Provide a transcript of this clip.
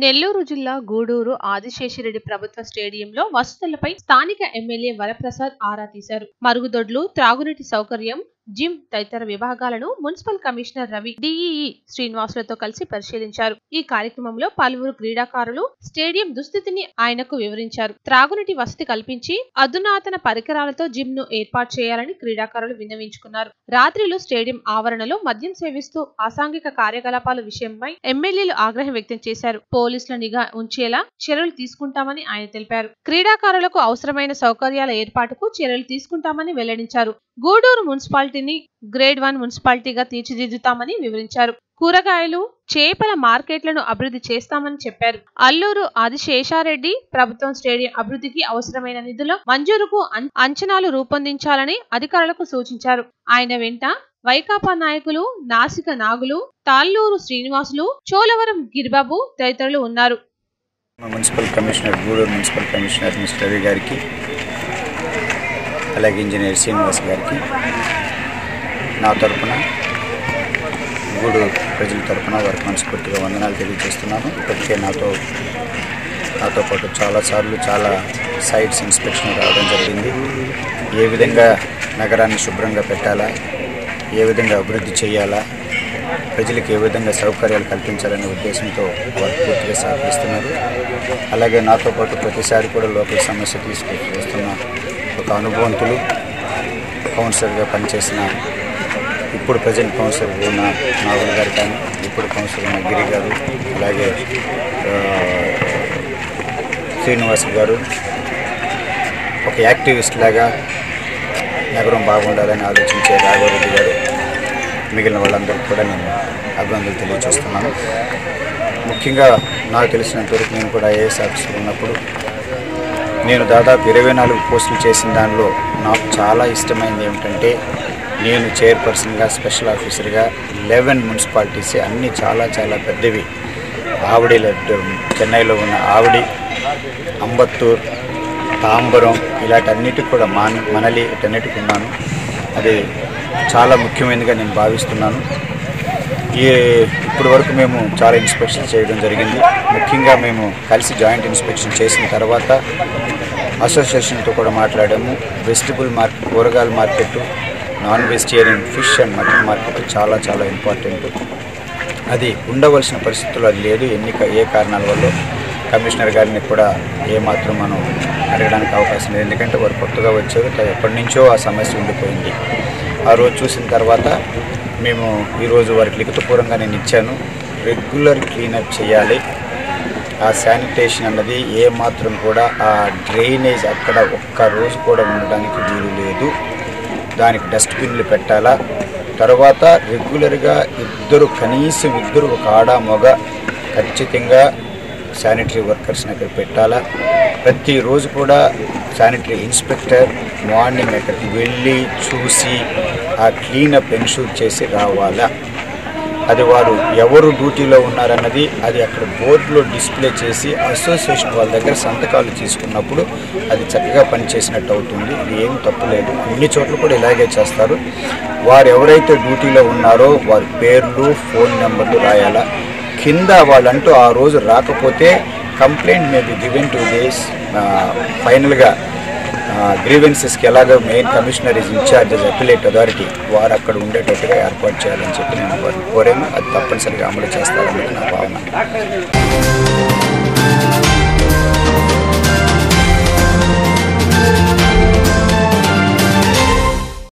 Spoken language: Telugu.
నెల్లూరు జిల్లా గూడూరు ఆదిశేషిరెడ్డి ప్రభుత్వ స్టేడియంలో వసతులపై స్థానిక ఎమ్మెల్యే వరప్రసాద్ ఆరా తీశారు మరుగుదొడ్లు త్రాగునీటి సౌకర్యం జిమ్ తదితర విభాగాలను మున్సిపల్ కమిషనర్ రవి డిఈఈ శ్రీనివాసులతో కలిసి పరిశీలించారు ఈ కార్యక్రమంలో పలువురు క్రీడాకారులు స్టేడియం దుస్థితిని ఆయనకు వివరించారు త్రాగునీటి వసతి కల్పించి అధునాతన పరికరాలతో జిమ్ ను ఏర్పాటు చేయాలని క్రీడాకారులు విన్నవించుకున్నారు రాత్రిలో స్టేడియం ఆవరణలో మద్యం సేవిస్తూ అసాంఘిక కార్యకలాపాల విషయంపై ఎమ్మెల్యేలు ఆగ్రహం వ్యక్తం చేశారు పోలీసుల నిఘా ఉంచేలా చర్యలు తీసుకుంటామని ఆయన తెలిపారు క్రీడాకారులకు అవసరమైన సౌకర్యాల ఏర్పాటుకు చర్యలు తీసుకుంటామని వెల్లడించారు గూడూరు మున్సిపాలిటీని గ్రేడ్ వన్ మున్సిపాలిటీగా తీర్చిదిద్దుతామని వివరించారు కూరగాయలు చేపల మార్కెట్లను అభివృద్ధి చేస్తామని చెప్పారు అల్లూరు ఆదిశేషారెడ్డి ప్రభుత్వం స్టేడియం అభివృద్ధికి అవసరమైన నిధుల మంజూరుకు అం- అంచనాలు రూపొందించాలని అధికారులకు సూచించారు ఆయన వెంట వైకాపా నాయకులు నాసిక నాగులు తాళ్ళూరు శ్రీనివాసులు చోలవరం గిరిబాబు తదితరులు ఉన్నారు మా municipal commissioner Gudur municipal commissioner mister Ravi గారికి అలాగే ఇంజనీర్ శ్రీనివాస్ గారికి నా తరపున గూడూరు ప్రజల తరపున వారికి మనస్ఫూర్తిగా వందనాలు తెలియజేస్తున్నాను ఇప్పటికే నాతో నాతో పాటు చాలాసార్లు చాలా సైట్స్ ఇన్స్పెక్షన్ రావడం జరిగింది ఏ విధంగా నగరాన్ని శుభ్రంగా పెట్టాలా ఏ విధంగా అభివృద్ధి చేయాలా ప్రజలకు ఏ విధంగా సౌకర్యాలు కల్పించాలనే ఉద్దేశంతో వారు పూర్తిగా సహకరిస్తున్నారు అలాగే నాతో పాటు ప్రతిసారి కూడా లోకల్ సమస్య తీసుకొచ్చి వస్తున్న ఒక అనుభవంతులు కౌన్సిలర్గా పనిచేసిన ఇప్పుడు ప్రజెంట్ కౌన్సిలర్ ఉన్న నాగుల్ గారు కానీ ఇప్పుడు కౌన్సిలర్ ఉన్న గిరి గారు అలాగే ఆ, శ్రీనివాస్ గారు ఒక యాక్టివిస్ట్ లాగా నగరం బాగుండాలని ఆలోచించే రాఘవరెడ్డి గారు మిగిలిన వాళ్ళందరికీ కూడా నేను అభినందనలు తెలియజేస్తున్నాను ముఖ్యంగా నాకు తెలిసినంత వరకు నేను కూడా ఐఏఎస్ ఆఫీసర్ ఉన్నప్పుడు నేను దాదాపు ఇరవై నాలుగు పోస్టులు చేసిన దానిలో నాకు చాలా ఇష్టమైనది ఏమిటంటే నేను చైర్పర్సన్గా స్పెషల్ ఆఫీసర్గా లెవెన్ మున్సిపాలిటీస్ అన్నీ చాలా చాలా పెద్దవి ఆవిడి చెన్నైలో ఉన్న ఆవిడి అంబత్తూర్ తాంబరం ఇలాంటి అన్నిటికి కూడా మాన్ మనలి వీటన్నిటికి ఉన్నాను అది చాలా ముఖ్యమైనదిగా నేను భావిస్తున్నాను ఈ ఇప్పటి వరకు మేము చాలా ఇన్స్పెక్షన్ చేయడం జరిగింది ముఖ్యంగా మేము కలిసి జాయింట్ ఇన్స్పెక్షన్ చేసిన తర్వాత అసోసియేషన్తో కూడా మాట్లాడాము వెజిటబుల్ మార్కెట్ కూరగాయల market non vegetarian fish and mutton market చాలా చాలా ఇంపార్టెంట్ అది ఉండవలసిన పరిస్థితుల్లో అది లేదు ఎన్నిక ఏ కారణాల వల్ల కమిషనర్ గారిని కూడా ఏమాత్రం మనం అడగడానికి అవకాశం లేదు ఎందుకంటే వారు కొత్తగా వచ్చారు త- ఎప్పటి నుంచో ఆ సమస్య ఉండిపోయింది ఆ రోజు చూసిన తర్వాత మేము ఈరోజు వారికి లిఖితపూర్వంగా నేను ఇచ్చాను రెగ్యులర్ క్లీనప్ చేయాలి ఆ శానిటేషన్ అన్నది ఏ మాత్రం కూడా ఆ డ్రైనేజ్ అక్కడ ఒక్క రోజు కూడా ఉండడానికి వీలు లేదు దానికి డస్ట్బిన్లు పెట్టాలా తర్వాత రెగ్యులర్గా ఇద్దరు కనీసం ఇద్దరు ఒక ఆడ మగ ఖచ్చితంగా శానిటరీ వర్కర్స్ని అక్కడ పెట్టాలా ప్రతిరోజు కూడా శానిటరీ ఇన్స్పెక్టర్ మార్నింగ్ అక్కడికి వెళ్ళి చూసి ఆ క్లీనప్ ఎన్షూర్ చేసి రావాలా అది వారు ఎవరు డ్యూటీలో ఉన్నారన్నది అది అక్కడ బోర్డులో డిస్ప్లే చేసి అసోసియేషన్ వాళ్ళ దగ్గర సంతకాలు తీసుకున్నప్పుడు అది చక్కగా పనిచేసినట్టు అవుతుంది ఇది ఏం తప్పు లేదు అన్ని చోట్ల కూడా ఇలాగే చేస్తారు వారు ఎవరైతే డ్యూటీలో ఉన్నారో వారి పేర్లు ఫోన్ నెంబర్లు రాయాలా కింద వాళ్ళంటూ ఆ రోజు రాకపోతే complaint may be given two days ఫైనల్గా గ్రీవెన్సెస్కి ఎలాగో main commissioner is incharge appellate authority వారు అక్కడ ఉండేటట్టుగా ఏర్పాటు చేయాలని చెప్పి నేను వారిని కోరాను అది తప్పనిసరిగా అమలు చేస్తారన్నది నా భావన